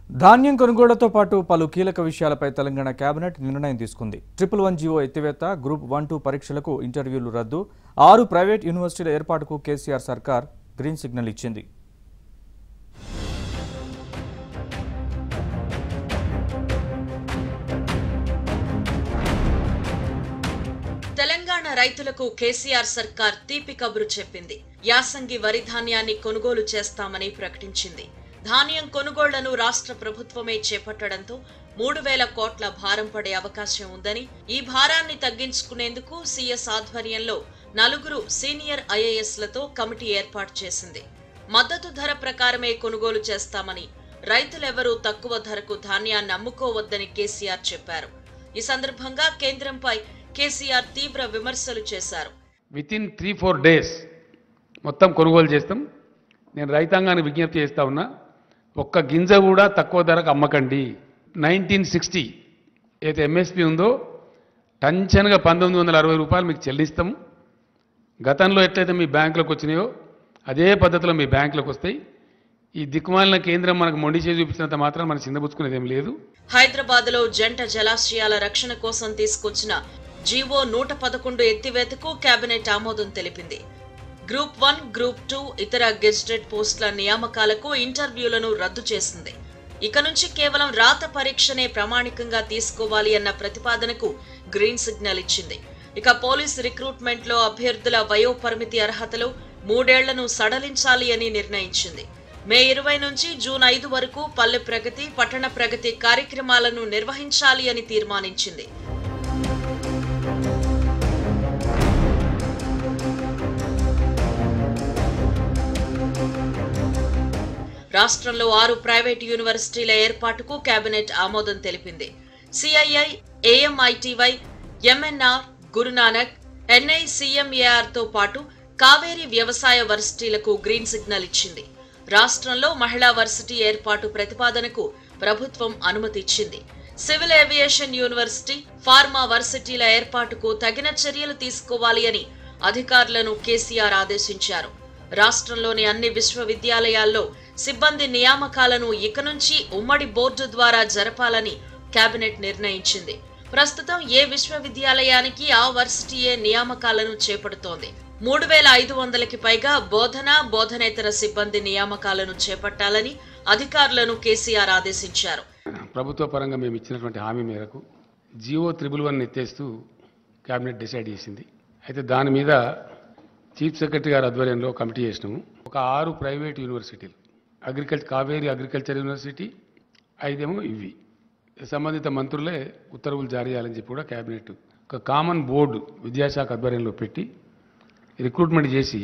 ధాన్యం కొనుగోళ్లతో పాటు పలు కీలక విషయాలపై తెలంగాణ కేబినెట్ నిర్ణయం తీసుకుంది ట్రిపుల్ వన్ జీవో ఎత్తివేత గ్రూప్ వన్ టూ పరీక్షలకు ఇంటర్వ్యూలు రద్దు ఆరు ప్రైవేట్ యూనివర్సిటీల ఏర్పాటుకు కేసీఆర్ సర్కార్ గ్రీన్ సిగ్నల్ ఇచ్చింది తెలంగాణ రైతులకు కేసీఆర్ సర్కార్ తీపి కబురు చెప్పింది యాసంగి వరి ధాన్యాన్ని కొనుగోలు చేస్తామని ప్రకటించింది ధాన్యం కొనుగోళ్లను రాష్ట్ర ప్రభుత్వమే చేపట్టడంతో మూడు వేల కోట్ల భారం పడే అవకాశం ఉందని ఈ భారాన్ని తగ్గించుకునేందుకు సీఎస్ ఆధ్వర్యంలో నలుగురు సీనియర్ ఐఏఎస్లతో కమిటీ ఏర్పాటు చేసింది మద్దతు ధర ప్రకారమే కొనుగోలు చేస్తామని రైతులెవరూ తక్కువ ధరకు ధాన్యాన్ని అమ్ముకోవద్దని కేసీఆర్ చెప్పారు ఈ సందర్భంగా కేంద్రంపై కేసీఆర్ తీవ్ర విమర్శలు చేశారు with in three four days మొత్తం కొనుగోలు చేస్తాం నేను రైతాంగాన్ని విజ్ఞప్తి చేస్తా ఉన్నా ఒక్క గింజ కూడా తక్కువ ధరకు అమ్మకండి నైన్టీన్ సిక్స్టీ ఏదైతే ఎంఎస్పి ఉందో టంచనగా పంతొమ్మిది వందల అరవై రూపాయలు మీకు చెల్లిస్తాము గతంలో ఎట్లయితే మీ బ్యాంకులకు వచ్చినాయో అదే పద్ధతిలో మీ బ్యాంకులకు వస్తాయి ఈ దిక్కుమాలిన కేంద్రం మనకు మొండి చేసి చూపించినంత మాత్రం మనం చిందపుచ్చుకునేది ఏం లేదు హైదరాబాద్ లో జంట జలాశయాల రక్షణ కోసం తీసుకొచ్చిన జీవో నూట పదకొండు ఎత్తివేతకు కేబినెట్ ఆమోదం తెలిపింది గ్రూప్ వన్ గ్రూప్ టూ ఇతర గెజిటెడ్ పోస్టుల నియామకాలకు ఇంటర్వ్యూలను రద్దు చేసింది ఇక నుంచి కేవలం రాత పరీక్షనే ప్రామాణికంగా తీసుకోవాలి అన్న ప్రతిపాదనకు గ్రీన్ సిగ్నల్ ఇచ్చింది ఇక పోలీస్ రిక్రూట్మెంట్ లో అభ్యర్థుల వయో పరిమితి అర్హతలు మూడేళ్లను సడలించాలి అని నిర్ణయించింది మే ఇరవై నుంచి జూన్ ఐదు వరకు పల్లె ప్రగతి పట్టణ ప్రగతి కార్యక్రమాలను నిర్వహించాలి అని తీర్మానించింది రాష్ట్రంలో ఆరు ప్రైవేట్ యూనివర్సిటీల ఏర్పాటుకు కేబినెట్ ఆమోదం తెలిపింది సిఐఐ ఏఎంఐటివై ఎంఎన్ఆర్ గురునానక్ ఎన్ఐసిఎంఏఆర్ తో పాటు కావేరీ వ్యవసాయ వర్సిటీలకు గ్రీన్ సిగ్నల్ ఇచ్చింది రాష్ట్రంలో మహిళా వర్సిటీ ఏర్పాటు ప్రతిపాదనకు ప్రభుత్వం అనుమతి ఇచ్చింది సివిల్ ఏవియేషన్ యూనివర్సిటీ ఫార్మా వర్సిటీల ఏర్పాటుకు తగిన చర్యలు తీసుకోవాలి అని అధికారులను కేసీఆర్ ఆదేశించారు రాష్ట్రంలోని అన్ని విశ్వవిద్యాలయాల్లో సిబ్బంది నియామకాలను ఇక నుంచి ఉమ్మడి బోర్డు ద్వారా జరపాలని కేబినెట్ నిర్ణయించింది ప్రస్తుతం ఏ విశ్వవిద్యాలయానికి ఆ వర్సిటీయే నియామకాలను చేపడుతోంది మూడు వేల ఐదు వందలకి పైగా బోధన బోధనేతర సిబ్బంది నియామకాలను చేపట్టాలని అధికారులను కేసీఆర్ ఆదేశించారు ప్రభుత్వ పరంగా మేము ఇచ్చినటువంటి హామీ మేరకు జియో త్రిబుల్ వన్ ఎత్తేస్తూ కేబినెట్ డిసైడ్ చేసింది అయితే దాని మీద చీఫ్ సెక్రటరీ గారి ఆధ్వర్యంలో కమిటీ చేసినాము ఒక ఆరు ప్రైవేట్ యూనివర్సిటీలు అగ్రికల్చర్ కావేరీ అగ్రికల్చర్ యూనివర్సిటీ ఐదేమో ఇవి సంబంధిత మంత్రులే ఉత్తర్వులు జారీ చేయాలని చెప్పి కూడా కేబినెట్ ఒక కామన్ బోర్డు విద్యాశాఖ ఆధ్వర్యంలో పెట్టి రిక్రూట్మెంట్ చేసి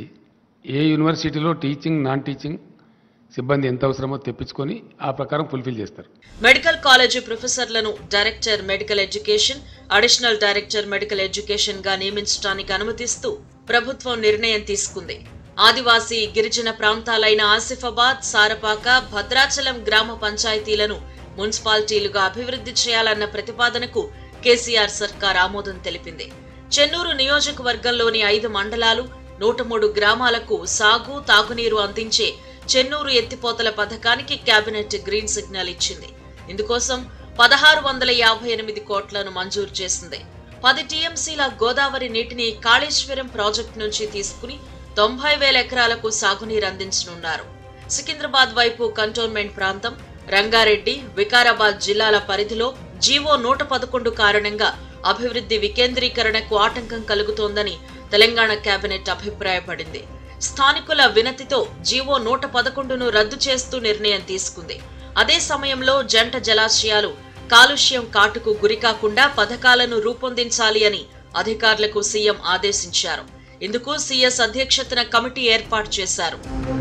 ఏ యూనివర్సిటీలో టీచింగ్ నాన్ టీచింగ్ సిబ్బంది ఎంత అవసరమో తెప్పించుకొని ఆ ప్రకారం ఫుల్ఫిల్ చేస్తారు మెడికల్ కాలేజీ ప్రొఫెసర్లను director medical education additional director medical education గా నియమించడానికి అనుమతిస్తూ ప్రభుత్వం నిర్ణయం తీసుకుంది ఆదివాసీ గిరిజన ప్రాంతాలైన ఆసిఫాబాద్ సారపాక భద్రాచలం గ్రామ పంచాయతీలను మున్సిపాలిటీలుగా అభివృద్ధి చేయాలన్న ప్రతిపాదనకు కేసీఆర్ సర్కార్ ఆమోదం తెలిపింది చెన్నూరు నియోజకవర్గంలోని ఐదు మండలాలు నూట మూడు గ్రామాలకు సాగు తాగునీరు అందించే చెన్నూరు ఎత్తిపోతల పథకానికి కేబినెట్ గ్రీన్ సిగ్నల్ ఇచ్చింది ఇందుకోసం పదహారు వందల యాభై ఎనిమిది కోట్లను మంజూరు చేసింది పది టీఎంసీల గోదావరి నీటిని కాళేశ్వరం ప్రాజెక్టు నుంచి తీసుకుని తొంభై వేల ఎకరాలకు సాగునీరు అందించనున్నారు సికింద్రాబాద్ వైపు కంటోన్మెంట్ ప్రాంతం రంగారెడ్డి వికారాబాద్ జిల్లాల పరిధిలో జీవో నూట పదకొండు కారణంగా అభివృద్ధి వికేంద్రీకరణకు ఆటంకం కలుగుతోందని తెలంగాణ కేబినెట్ అభిప్రాయపడింది స్థానికుల వినతితో జీవో నూట పదకొండును రద్దు చేస్తూ నిర్ణయం తీసుకుంది అదే సమయంలో జంట జలాశయాలు కాలుష్యం కాటుకు గురికాకుండా పథకాలను రూపొందించాలి అని అధికారులకు సీఎం ఆదేశించారు ఇందుకు సీఎస్ అధ్యక్షతన కమిటీ ఏర్పాటు చేశారు